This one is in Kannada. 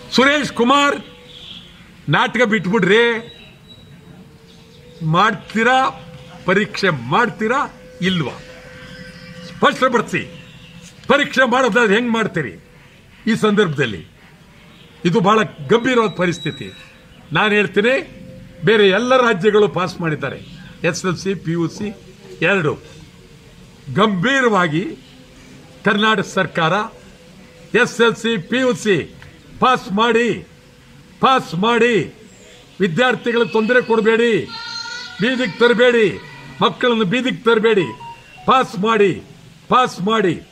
ಸುರೇಶ್ ಕುಮಾರ್ ನಾಟಕ ಬಿಟ್ಬಿಡ್ರಿ ಮಾಡ್ತೀರಾ ಪರೀಕ್ಷೆ ಮಾಡ್ತೀರಾ ಇಲ್ವಾ ಸ್ಪಷ್ಟಪಡಿಸಿ ಪರೀಕ್ಷೆ ಮಾಡೋದಾದ್ರೆ ಹೆಂಗ್ ಮಾಡ್ತೀರಿ ಈ ಸಂದರ್ಭದಲ್ಲಿ ಇದು ಬಹಳ ಗಂಭೀರವಾದ ಪರಿಸ್ಥಿತಿ ನಾನು ಹೇಳ್ತೀನಿ ಬೇರೆ ಎಲ್ಲ ರಾಜ್ಯಗಳು ಪಾಸ್ ಮಾಡಿದ್ದಾರೆ S L C P U C ಎರಡು ಗಂಭೀರವಾಗಿ ಕರ್ನಾಟಕ ಸರ್ಕಾರ S L C P U C pass ಮಾಡಿ ಪಾಸ್ ಮಾಡಿ ವಿದ್ಯಾರ್ಥಿಗಳ ತೊಂದರೆ ಕೊಡಬೇಡಿ ಬೀದಿಗೆ ತರಬೇಡಿ ಮಕ್ಕಳನ್ನು ಬೀದಿಗೆ ತರಬೇಡಿ ಪಾಸ್ ಮಾಡಿ ಪಾಸ್ ಮಾಡಿ